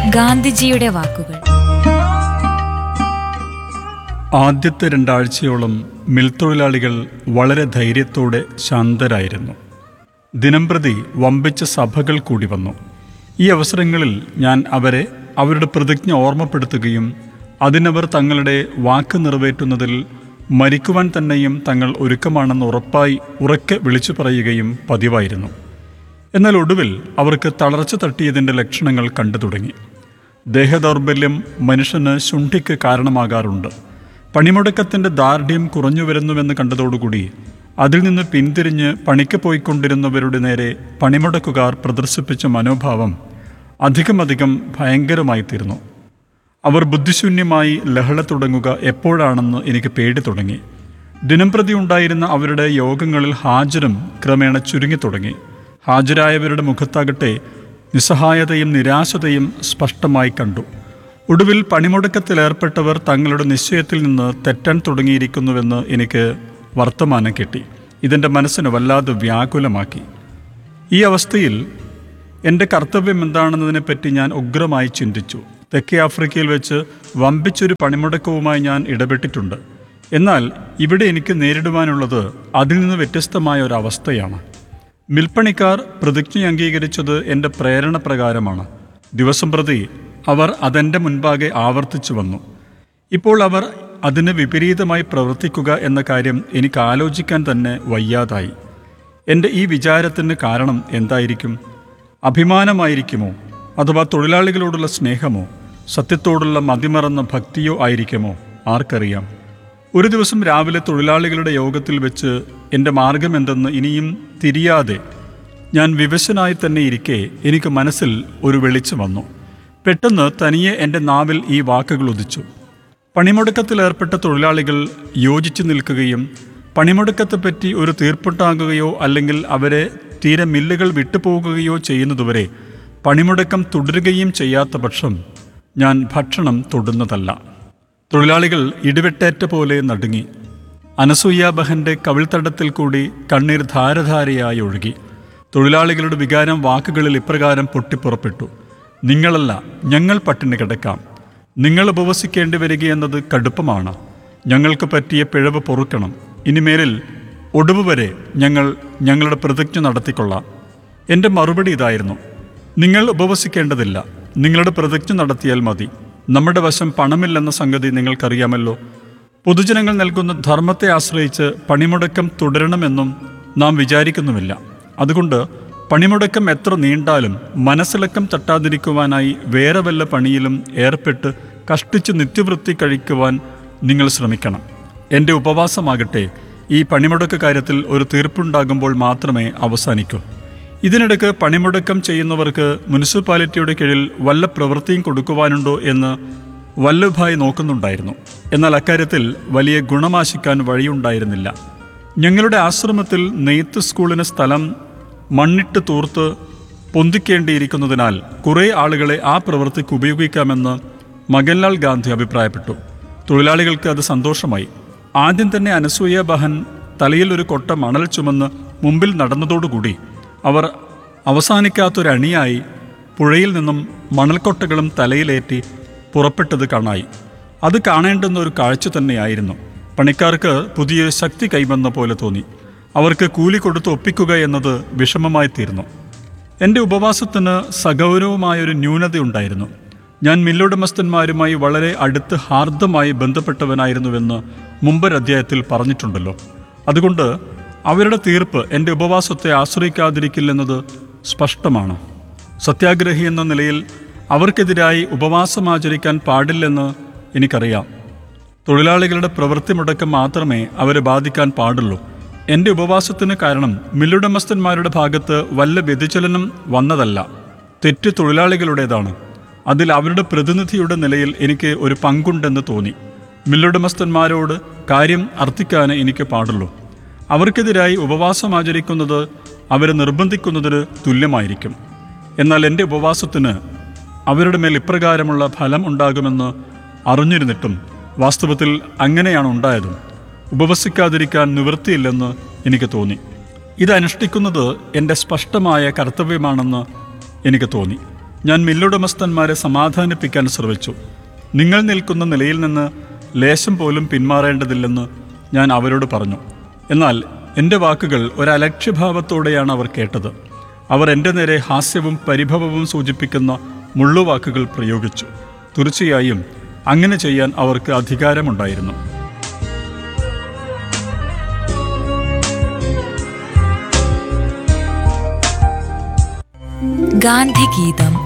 ഗാന്ധിജിയുടെ വാക്കുകൾ ആദ്യത്തെ രണ്ടാഴ്ചയോളം മിൽ തൊഴിലാളികൾ വളരെ ധൈര്യത്തോടെ ശാന്തരായിരുന്നു ദിനംപ്രതി വമ്പിച്ച സഭകൾ കൂടി വന്നു ഈ അവസരങ്ങളിൽ ഞാൻ അവരെ അവരുടെ പ്രതിജ്ഞ ഓർമ്മപ്പെടുത്തുകയും അതിനവർ തങ്ങളുടെ വാക്ക് നിറവേറ്റുന്നതിൽ മരിക്കുവാൻ തന്നെയും തങ്ങൾ ഒരുക്കമാണെന്ന് ഉറപ്പായി ഉറക്കെ വിളിച്ചു പറയുകയും പതിവായിരുന്നു എന്നാൽ ഒടുവിൽ അവർക്ക് തളർച്ച തട്ടിയതിൻ്റെ ലക്ഷണങ്ങൾ കണ്ടു തുടങ്ങി ദേഹദൗർബല്യം മനുഷ്യന് ശുണ്ഠിക്ക് കാരണമാകാറുണ്ട് പണിമുടക്കത്തിൻ്റെ ദാർഢ്യം കുറഞ്ഞു വരുന്നുവെന്ന് കണ്ടതോടുകൂടി അതിൽ നിന്ന് പിന്തിരിഞ്ഞ് പണിക്ക് പോയിക്കൊണ്ടിരുന്നവരുടെ നേരെ പണിമുടക്കുകാർ പ്രദർശിപ്പിച്ച മനോഭാവം അധികമധികം ഭയങ്കരമായി തീർന്നു അവർ ബുദ്ധിശൂന്യമായി ലഹള തുടങ്ങുക എപ്പോഴാണെന്ന് എനിക്ക് പേടി തുടങ്ങി ദിനംപ്രതി ഉണ്ടായിരുന്ന അവരുടെ യോഗങ്ങളിൽ ഹാജരും ക്രമേണ ചുരുങ്ങിത്തുടങ്ങി ഹാജരായവരുടെ മുഖത്താകട്ടെ നിസ്സഹായതയും നിരാശതയും സ്പഷ്ടമായി കണ്ടു ഒടുവിൽ പണിമുടക്കത്തിലേർപ്പെട്ടവർ തങ്ങളുടെ നിശ്ചയത്തിൽ നിന്ന് തെറ്റാൻ തുടങ്ങിയിരിക്കുന്നുവെന്ന് എനിക്ക് വർത്തമാനം കിട്ടി ഇതെൻ്റെ മനസ്സിന് വല്ലാതെ വ്യാകുലമാക്കി ഈ അവസ്ഥയിൽ എൻ്റെ കർത്തവ്യം എന്താണെന്നതിനെപ്പറ്റി ഞാൻ ഉഗ്രമായി ചിന്തിച്ചു തെക്കേ ആഫ്രിക്കയിൽ വെച്ച് വമ്പിച്ചൊരു പണിമുടക്കവുമായി ഞാൻ ഇടപെട്ടിട്ടുണ്ട് എന്നാൽ ഇവിടെ എനിക്ക് നേരിടുവാനുള്ളത് അതിൽ നിന്ന് വ്യത്യസ്തമായ ഒരു അവസ്ഥയാണ് മിൽപ്പണിക്കാർ പ്രതിജ്ഞ അംഗീകരിച്ചത് എൻ്റെ പ്രേരണ പ്രകാരമാണ് ദിവസം പ്രതി അവർ അതെൻ്റെ മുൻപാകെ ആവർത്തിച്ചു വന്നു ഇപ്പോൾ അവർ അതിന് വിപരീതമായി പ്രവർത്തിക്കുക എന്ന കാര്യം എനിക്ക് ആലോചിക്കാൻ തന്നെ വയ്യാതായി എൻ്റെ ഈ വിചാരത്തിന് കാരണം എന്തായിരിക്കും അഭിമാനമായിരിക്കുമോ അഥവാ തൊഴിലാളികളോടുള്ള സ്നേഹമോ സത്യത്തോടുള്ള മതിമറന്ന ഭക്തിയോ ആയിരിക്കുമോ ആർക്കറിയാം ഒരു ദിവസം രാവിലെ തൊഴിലാളികളുടെ യോഗത്തിൽ വെച്ച് എൻ്റെ മാർഗം എന്തെന്ന് ഇനിയും തിരിയാതെ ഞാൻ വിവശനായി തന്നെ ഇരിക്കെ എനിക്ക് മനസ്സിൽ ഒരു വെളിച്ചം വന്നു പെട്ടെന്ന് തനിയെ എൻ്റെ നാവിൽ ഈ വാക്കുകൾ ഉദിച്ചു പണിമുടക്കത്തിലേർപ്പെട്ട തൊഴിലാളികൾ യോജിച്ചു നിൽക്കുകയും പണിമുടക്കത്തെപ്പറ്റി ഒരു തീർപ്പുണ്ടാകുകയോ അല്ലെങ്കിൽ അവരെ തീരെ മില്ലുകൾ വിട്ടുപോകുകയോ ചെയ്യുന്നതുവരെ പണിമുടക്കം തുടരുകയും ചെയ്യാത്ത പക്ഷം ഞാൻ ഭക്ഷണം തൊടുന്നതല്ല തൊഴിലാളികൾ ഇടിവെട്ടേറ്റ പോലെ നടുങ്ങി അനസൂയാബഹന്റെ കവിൾത്തടത്തിൽ കൂടി കണ്ണീർ ധാരധാരയായി ഒഴുകി തൊഴിലാളികളുടെ വികാരം വാക്കുകളിൽ ഇപ്രകാരം പൊട്ടിപ്പുറപ്പെട്ടു നിങ്ങളല്ല ഞങ്ങൾ പട്ടിണി കിടക്കാം നിങ്ങൾ ഉപവസിക്കേണ്ടി വരികയെന്നത് കടുപ്പമാണ് ഞങ്ങൾക്ക് പറ്റിയ പിഴവ് പൊറുക്കണം ഇനിമേലിൽ ഒടുവ് വരെ ഞങ്ങൾ ഞങ്ങളുടെ പ്രതിജ്ഞ നടത്തിക്കൊള്ളാം എൻ്റെ മറുപടി ഇതായിരുന്നു നിങ്ങൾ ഉപവസിക്കേണ്ടതില്ല നിങ്ങളുടെ പ്രതിജ്ഞ നടത്തിയാൽ മതി നമ്മുടെ വശം പണമില്ലെന്ന സംഗതി നിങ്ങൾക്കറിയാമല്ലോ പൊതുജനങ്ങൾ നൽകുന്ന ധർമ്മത്തെ ആശ്രയിച്ച് പണിമുടക്കം തുടരണമെന്നും നാം വിചാരിക്കുന്നുമില്ല അതുകൊണ്ട് പണിമുടക്കം എത്ര നീണ്ടാലും മനസ്സിളക്കം തട്ടാതിരിക്കുവാനായി വേറെ വല്ല പണിയിലും ഏർപ്പെട്ട് കഷ്ടിച്ച് നിത്യവൃത്തി കഴിക്കുവാൻ നിങ്ങൾ ശ്രമിക്കണം എൻ്റെ ഉപവാസമാകട്ടെ ഈ പണിമുടക്ക് കാര്യത്തിൽ ഒരു തീർപ്പുണ്ടാകുമ്പോൾ മാത്രമേ അവസാനിക്കൂ ഇതിനിടയ്ക്ക് പണിമുടക്കം ചെയ്യുന്നവർക്ക് മുനിസിപ്പാലിറ്റിയുടെ കീഴിൽ വല്ല പ്രവൃത്തിയും കൊടുക്കുവാനുണ്ടോ എന്ന് വല്ലഭായി നോക്കുന്നുണ്ടായിരുന്നു എന്നാൽ അക്കാര്യത്തിൽ വലിയ ഗുണമാശിക്കാൻ വഴിയുണ്ടായിരുന്നില്ല ഞങ്ങളുടെ ആശ്രമത്തിൽ നെയ്ത്ത് സ്കൂളിന് സ്ഥലം മണ്ണിട്ട് തൂർത്ത് പൊന്തിക്കേണ്ടിയിരിക്കുന്നതിനാൽ കുറേ ആളുകളെ ആ പ്രവൃത്തിക്ക് ഉപയോഗിക്കാമെന്ന് മകൻലാൽ ഗാന്ധി അഭിപ്രായപ്പെട്ടു തൊഴിലാളികൾക്ക് അത് സന്തോഷമായി ആദ്യം തന്നെ അനസൂയ ബഹൻ തലയിൽ ഒരു കൊട്ട മണൽ ചുമന്ന് മുമ്പിൽ നടന്നതോടുകൂടി അവർ അവസാനിക്കാത്തൊരണിയായി പുഴയിൽ നിന്നും മണൽക്കൊട്ടകളും തലയിലേറ്റി പുറപ്പെട്ടത് കാണായി അത് കാണേണ്ടുന്ന ഒരു കാഴ്ച തന്നെയായിരുന്നു പണിക്കാർക്ക് പുതിയ ശക്തി കൈവന്ന പോലെ തോന്നി അവർക്ക് കൂലി കൊടുത്ത് ഒപ്പിക്കുക എന്നത് വിഷമമായി തീർന്നു എൻ്റെ ഉപവാസത്തിന് സഗൗരവമായൊരു ന്യൂനതയുണ്ടായിരുന്നു ഞാൻ മില്ലുടമസ്ഥന്മാരുമായി വളരെ അടുത്ത് ഹാർദമായി ബന്ധപ്പെട്ടവനായിരുന്നുവെന്ന് മുമ്പൊരധ്യായത്തിൽ പറഞ്ഞിട്ടുണ്ടല്ലോ അതുകൊണ്ട് അവരുടെ തീർപ്പ് എൻ്റെ ഉപവാസത്തെ ആശ്രയിക്കാതിരിക്കില്ലെന്നത് സ്പഷ്ടമാണ് സത്യാഗ്രഹി എന്ന നിലയിൽ അവർക്കെതിരായി ഉപവാസം ആചരിക്കാൻ പാടില്ലെന്ന് എനിക്കറിയാം തൊഴിലാളികളുടെ പ്രവൃത്തി മുടക്കം മാത്രമേ അവരെ ബാധിക്കാൻ പാടുള്ളൂ എൻ്റെ ഉപവാസത്തിന് കാരണം മില്ലുടമസ്ഥന്മാരുടെ ഭാഗത്ത് വല്ല വ്യതിചലനം വന്നതല്ല തെറ്റ് തൊഴിലാളികളുടേതാണ് അതിൽ അവരുടെ പ്രതിനിധിയുടെ നിലയിൽ എനിക്ക് ഒരു പങ്കുണ്ടെന്ന് തോന്നി മില്ലുടമസ്ഥന്മാരോട് കാര്യം അർത്ഥിക്കാൻ എനിക്ക് പാടുള്ളൂ അവർക്കെതിരായി ഉപവാസം ആചരിക്കുന്നത് അവരെ നിർബന്ധിക്കുന്നതിന് തുല്യമായിരിക്കും എന്നാൽ എൻ്റെ ഉപവാസത്തിന് അവരുടെ മേൽ ഇപ്രകാരമുള്ള ഫലം ഉണ്ടാകുമെന്ന് അറിഞ്ഞിരുന്നിട്ടും വാസ്തവത്തിൽ അങ്ങനെയാണ് ഉണ്ടായതും ഉപവസിക്കാതിരിക്കാൻ നിവൃത്തിയില്ലെന്ന് എനിക്ക് തോന്നി ഇത് അനുഷ്ഠിക്കുന്നത് എൻ്റെ സ്പഷ്ടമായ കർത്തവ്യമാണെന്ന് എനിക്ക് തോന്നി ഞാൻ മില്ലുടമസ്ഥന്മാരെ സമാധാനിപ്പിക്കാൻ ശ്രമിച്ചു നിങ്ങൾ നിൽക്കുന്ന നിലയിൽ നിന്ന് ലേശം പോലും പിന്മാറേണ്ടതില്ലെന്ന് ഞാൻ അവരോട് പറഞ്ഞു എന്നാൽ എൻ്റെ വാക്കുകൾ ഒരലക്ഷ്യഭാവത്തോടെയാണ് അവർ കേട്ടത് അവർ എൻ്റെ നേരെ ഹാസ്യവും പരിഭവവും സൂചിപ്പിക്കുന്ന മുള്ളുവാക്കുകൾ പ്രയോഗിച്ചു തീർച്ചയായും അങ്ങനെ ചെയ്യാൻ അവർക്ക് അധികാരമുണ്ടായിരുന്നു ഗാന്ധിഗീതം